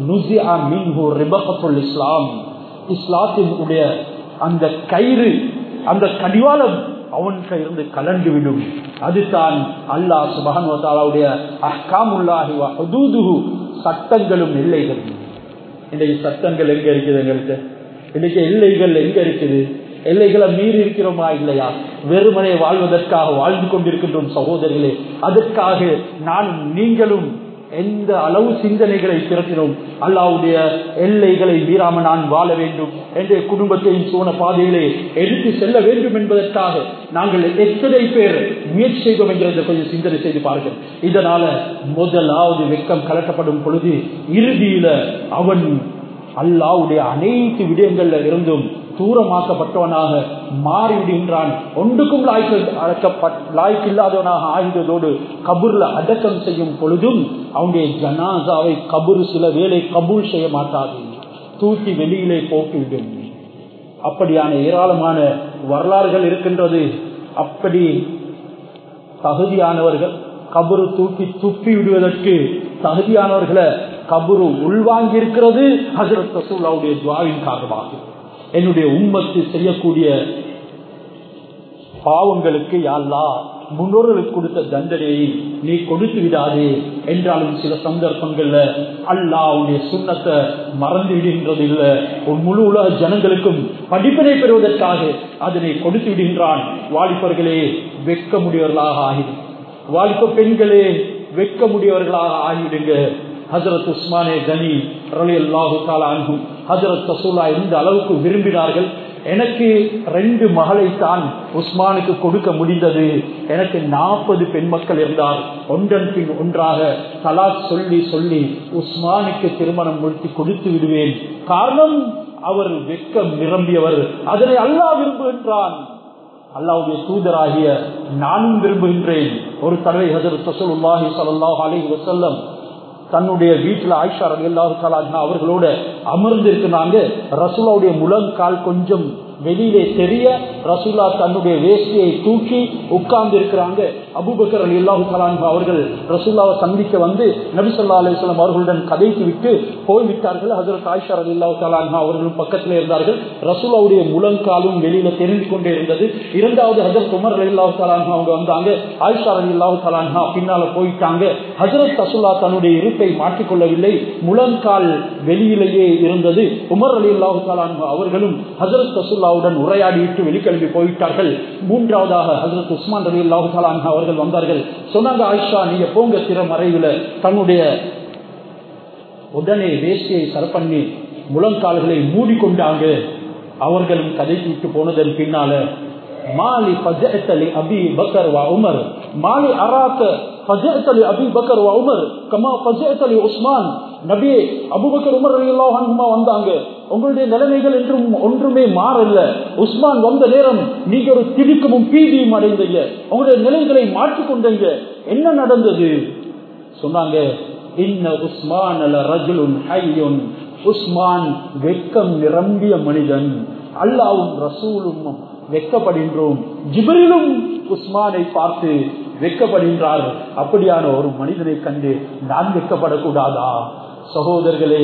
S1: இஸ்லாம் இஸ்லாத்தின் உடைய அந்த கயிறு அந்த கடிவாளம் அவன்கிட்ட இருந்து கலண்டு விடும் அதுதான் அல்லாஹ் சுபகனுடைய அஹ்காமுல்லாஹி சட்டங்களும் எல்லைகள் இன்றைக்கு சட்டங்கள் எங்க இருக்குது எங்கள்கிட்ட இன்னைக்கு எல்லைகள் எங்க இருக்குது எல்லைகளை மீறி இருக்கிறோமா இல்லையா வெறுமனை வாழ்வதற்காக வாழ்ந்து கொண்டிருக்கின்றோம் சகோதரிகளே அதற்காக நானும் நீங்களும் எந்த அளவு சிந்தனைகளை திரட்டினோம் அல்லாவுடைய எல்லைகளை மீறாம நான் வாழ வேண்டும் என்ற குடும்பத்தையும் சோன பாதையிலே எடுத்து செல்ல வேண்டும் என்பதற்காக நாங்கள் எத்தனை பேர் முயற்சி செய்வோம் என்கிறத கொஞ்சம் சிந்தனை செய்து பாருங்கள் இதனால முதலாவது வெக்கம் கலட்டப்படும் பொழுது இறுதியில அவன் அல்லாவுடைய அனைத்து விடயங்கள்ல இருந்தும் தூரமாக்கப்பட்டவனாக மாறிவிடுகின்றான் ஒன்றுக்கும் லாய்க்கு இல்லாதவனாக ஆயுதத்தோடு கபூர்ல அடக்கம் செய்யும் பொழுதும் அவனுடைய ஜனாசாவை கபூர் சில வேலை கபூல் செய்ய மாட்டாது தூக்கி வெளியிலே போட்டுவிடும் அப்படியான ஏராளமான வரலாறுகள் இருக்கின்றது அப்படி தகுதியானவர்கள் கபரு தூக்கி துப்பி விடுவதற்கு தகுதியானவர்களை கபரு உள்வாங்கி இருக்கிறது ஹசரத் ரசூல்லாவுடைய துவாவின் காரணமாக என்னுடைய உம்மத்து செய்யக்கூடிய பாவங்களுக்கு யாழ்லா முன்னோர்களுக்கு கொடுத்த தண்டனையை நீ கொடுத்து விடாதே என்றாலும் சில சந்தர்ப்பங்கள்ல அல்லா உன்னுடைய சுண்ணத்தை மறந்து விடுகின்றது இல்ல உன் முழு உலக ஜனங்களுக்கும் படிப்பினை பெறுவதற்காக அதனை கொடுத்து விடுகின்றான் வாலிபர்களே வெட்க முடியவர்களாக ஆகிடும் வாலிப பெண்களே வெட்க முடியவர்களாக ஆகிவிடுங்க ஹசரத் உஸ்மானே கனி ரலி அல்லாஹு தாலா அன்பும் ஹசரத் ரசூலா எந்த அளவுக்கு விரும்பினார்கள் எனக்கு ரெண்டு மகளை தான் உஸ்மானுக்கு கொடுக்க முடிந்தது எனக்கு நாற்பது பெண் மக்கள் இருந்தார் ஒன்றன் பின் ஒன்றாக தலாக் சொல்லி சொல்லி உஸ்மானுக்கு திருமணம் முடித்து கொடுத்து விடுவேன் காரணம் அவர் வெக்கம் நிரம்பியவர் அதனை அல்லா விரும்புகின்றான் அல்லாவுடைய தூதராகிய நானும் விரும்புகின்றேன் ஒரு தடவை ஹசரத் ரசூலுல்லாஹி ஸல்லல்லாஹு அலைஹி வஸல்லம் தன்னுடைய வீட்டுல ஆயிஷா ரலி அல்லாஹு அவர்களோட அமர்ந்து இருக்கிறாங்க ரசூலாவுடைய முழங்கால் கொஞ்சம் வெளியிலே தெரிய ரசூலா தன்னுடைய வேஷ்டியை தூக்கி உட்கார்ந்து இருக்கிறாங்க அபுபக்கர் அலி அல்லாஹு கலான் அவர்கள் ரசூல்லாவை சந்திக்க வந்து நபிசல்லா அலிஸ்லாம் அவர்களுடன் கதைத்து விட்டு போய்விட்டார்கள் ஹசரத் ஆயிஷா அலி அல்லாஹு கலான் அவர்களும் பக்கத்தில் இருந்தார்கள் ரசூலாவுடைய முழங்காலும் வெளியில தெரிந்து கொண்டே இருந்தது இரண்டாவது ஹசரத் உமர் அலி அல்லாஹு கலான் அவங்க வந்தாங்க ஆயிஷா அலி அல்லாஹு கலான்ஹா பின்னால போயிட்டாங்க ஹசரத் ரசூலா தன்னுடைய இருப்பை மாற்றிக்கொள்ளவில்லை முழங்கால் வெளியிலேயே இருந்தது உமர் அலி அல்லாஹு கலான் அவர்களும் ஹசரத் ரசூல்லா அல்லாவுடன் உரையாடிவிட்டு வெளிக்கிளம்பி போய்விட்டார்கள் மூன்றாவதாக ஹசரத் உஸ்மான் ரவி அல்லாஹு அவர்கள் வந்தார்கள் சொன்னாங்க ஆயிஷா நீங்க போங்க திற மறைவுல தன்னுடைய உடனே வேஷ்டியை சரப்பண்ணி முழங்கால்களை மூடிக்கொண்டாங்க அவர்களும் கதைத்து விட்டு போனதன் பின்னால மாலி பஜத்தலி அபி பக்கர் வா உமர் மாலி அராக்க பஜத்தலி அபி பக்கர் வா உமர் கமா பஜத்தலி உஸ்மான் நபியே அபுபக்கர் உமர் அலியல்லாஹுமா வந்தாங்க உங்களுடைய நிலைமைகள் என்றும் ஒன்றுமே மாறல உஸ்மான் வந்த நேரம் நீங்க ஒரு திடுக்கமும் பீதியும் அடைந்தீங்க உங்களுடைய நிலைகளை மாற்றிக்கொண்டீங்க என்ன நடந்தது சொன்னாங்க இன்ன உஸ்மான் அல ரஜுலுன் ஹையுன் உஸ்மான் வெக்கம் நிரம்பிய மனிதன் அல்லாவும் ரசூலும் வெக்கப்படுகின்றோம் ஜிபரிலும் உஸ்மானை பார்த்து வெக்கப்படுகின்றார் அப்படியான ஒரு மனிதனை கண்டு நான் வெக்கப்படக்கூடாதா சகோதரர்களே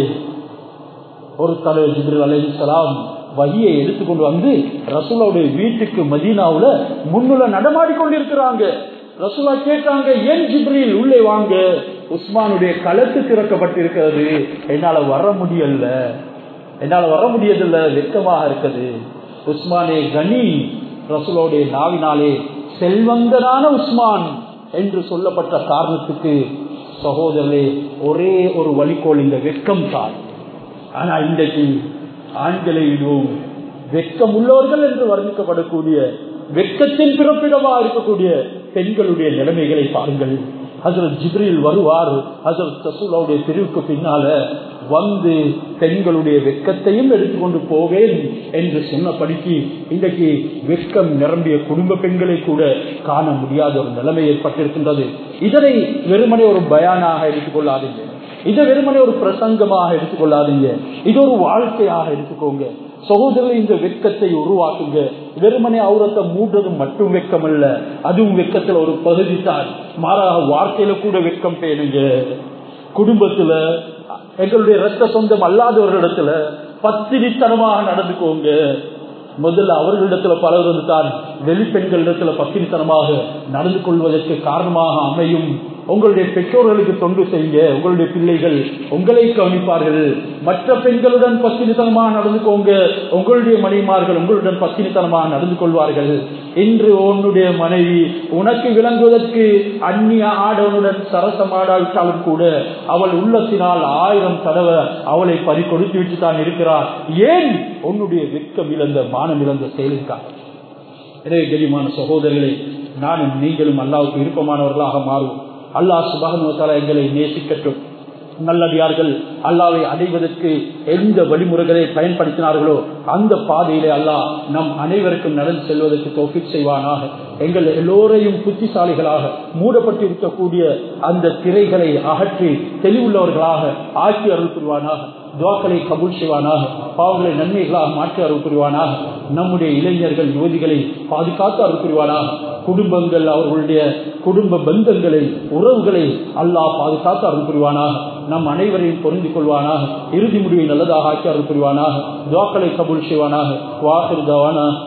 S1: ஒரு தலைவர் ஜிப்ரில் அலைஹிஸ்ஸலாம் வகியை எடுத்துக்கொண்டு வந்து ரசூலாவுடைய வீட்டுக்கு மதீனாவுல முன்னுல நடமாடி கொண்டிருக்கிறாங்க ரசூலா கேட்டாங்க ஏன் ஜிப்ரில் உள்ளே வாங்க உஸ்மானுடைய களத்து திறக்கப்பட்டிருக்கிறது என்னால வர முடியல என்னால வர முடியதில்ல வெக்கமாக இருக்குது உஸ்மானே கனி ரசூலோடைய நாவினாலே செல்வந்தனான உஸ்மான் என்று சொல்லப்பட்ட காரணத்துக்கு சகோதரே ஒரே ஒரு வழிகோள் இந்த வெக்கம் தான் ஆனா இன்றைக்கு ஆண்களை விடுவோம் வெக்கம் உள்ளவர்கள் என்று வர்ணிக்கப்படக்கூடிய வெக்கத்தின் பிறப்பிடமா இருக்கக்கூடிய பெண்களுடைய நிலைமைகளை பாருங்கள் ஹசரத் ஜிப்ரில் வருவார் ஹசரத் ரசூலாவுடைய பிரிவுக்கு பின்னால வந்து பெண்களுடைய வெக்கத்தையும் எடுத்துக்கொண்டு போவேன் என்று சொன்னபடிக்கு இன்றைக்கு வெக்கம் நிரம்பிய குடும்ப பெண்களை கூட காண முடியாத ஒரு நிலைமை ஏற்பட்டிருக்கின்றது இதனை வெறுமனே ஒரு பயானாக எடுத்துக்கொள்ளாதீங்க இதை வெறுமனே ஒரு பிரசங்கமாக எடுத்துக்கொள்ளாதீங்க இது ஒரு வாழ்க்கையாக எடுத்துக்கோங்க சகோதரர்கள் இந்த வெக்கத்தை உருவாக்குங்க வெறுமனே அவுரத்தை மூடுறது மட்டும் வெக்கம் அல்ல அதுவும் வெக்கத்துல ஒரு பகுதி தான் மாறாக வார்த்தையில கூட வெக்கம் பேணுங்க குடும்பத்துல எங்களுடைய ரத்த சொந்தம் அல்லாதவர்களிடத்துல பத்திரித்தனமாக நடந்துக்கோங்க முதல்ல அவர்களிடத்துல பலர் தான் வெளிப்பெண்களிடத்துல பத்திரித்தனமாக நடந்து கொள்வதற்கு காரணமாக அமையும் உங்களுடைய பெற்றோர்களுக்கு தொண்டு செய்யுங்க உங்களுடைய பிள்ளைகள் உங்களை கவனிப்பார்கள் மற்ற பெண்களுடன் பத்தினித்தனமாக நடந்துக்கோங்க உங்களுடைய மனைமார்கள் உங்களுடன் பத்தினித்தனமாக நடந்து கொள்வார்கள் இன்று உன்னுடைய மனைவி உனக்கு விளங்குவதற்கு அந்நிய ஆடவனுடன் சரசமாடாவிட்டாலும் கூட அவள் உள்ளத்தினால் ஆயிரம் தடவை அவளை பறி கொடுத்து விட்டு தான் இருக்கிறார் ஏன் உன்னுடைய வெக்கம் இழந்த மானம் இழந்த செயலுக்காக எனவே கரிமான சகோதரர்களே நானும் நீங்களும் அல்லாவுக்கு விருப்பமானவர்களாக மாறுவோம் அல்லாஹ் சுபானுவத்தால எங்களை நேசிக்கட்டும் நல்லடியார்கள் அல்லாவை அடைவதற்கு எந்த வழிமுறைகளை பயன்படுத்தினார்களோ அந்த பாதையிலே அல்லாஹ் நம் அனைவருக்கும் நடந்து செல்வதற்கு தோஃபிக் செய்வானாக எங்கள் எல்லோரையும் புத்திசாலிகளாக மூடப்பட்டு இருக்கக்கூடிய அந்த திரைகளை அகற்றி தெளிவுள்ளவர்களாக ஆட்சி அருள் புரிவானாக துவாக்களை கபூல் செய்வானாக பாவங்களை நன்மைகளாக மாற்றி அருள் புரிவானாக நம்முடைய இளைஞர்கள் யுவதிகளை பாதுகாத்து அருள் புரிவானாக குடும்பங்கள் அவர்களுடைய குடும்ப பந்தங்களை உறவுகளை அல்லாஹ் பாதுகாத்து அருள் புரிவானாக நம் அனைவரையும் பொருந்தி கொள்வானாக இறுதி முடிவை நல்லதாக ஆக்கி அருள் புரிவானாக துவாக்களை கபூல் செய்வானாக வாசிருதவானா